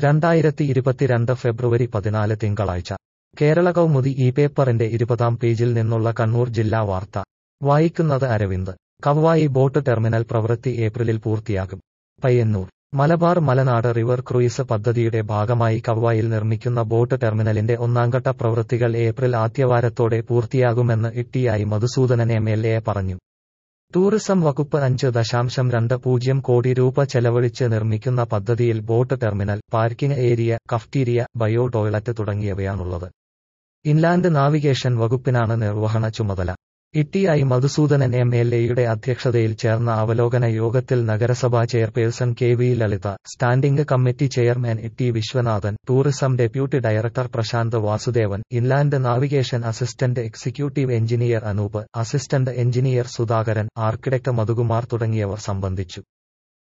രണ്ടായിരത്തി ഇരുപത്തിരണ്ട് ഫെബ്രുവരി പതിനാല് തിങ്കളാഴ്ച കേരള കൗമുദി ഈ പേപ്പറിന്റെ ഇരുപതാം പേജിൽ നിന്നുള്ള കണ്ണൂർ ജില്ലാ വാർത്ത വായിക്കുന്നത് അരവിന്ദ് കവ്വായി ബോട്ട് ടെർമിനൽ പ്രവൃത്തി ഏപ്രിലിൽ പൂർത്തിയാകും പയ്യന്നൂർ മലബാർ മലനാട് റിവർ ക്രൂയിസ് പദ്ധതിയുടെ ഭാഗമായി കവ്വായിൽ നിർമ്മിക്കുന്ന ബോട്ട് ടെർമിനലിന്റെ ഒന്നാംഘട്ട പ്രവൃത്തികൾ ഏപ്രിൽ ആദ്യവാരത്തോടെ പൂർത്തിയാകുമെന്ന് ഇട്ടിയായി മധുസൂദനൻ എം എൽ എ പറഞ്ഞു ടൂറിസം വകുപ്പ് അഞ്ച് ദശാംശം രണ്ട് പൂജ്യം കോടി രൂപ ചെലവഴിച്ച് നിർമ്മിക്കുന്ന പദ്ധതിയിൽ boat terminal parking area cafeteria bio toilet തുടങ്ങിയവയാണുള്ളത് ഇൻലാൻഡ് നാവിഗേഷൻ വകുപ്പിനാണ് നിർവഹണ ചുമതല ഇട്ടിയായി മധുസൂദനൻ എം എൽ എയുടെ അധ്യക്ഷതയിൽ ചേർന്ന അവലോകന യോഗത്തിൽ നഗരസഭാ chairperson K V Lalitha standing committee chairman E Viswanathan tourism deputy director Prasanth Vasudevan inland navigation assistant executive engineer Anoop assistant engineer Sudhakaran architect Madhukumar തുടങ്ങിയവർ സംബന്ധിച്ചു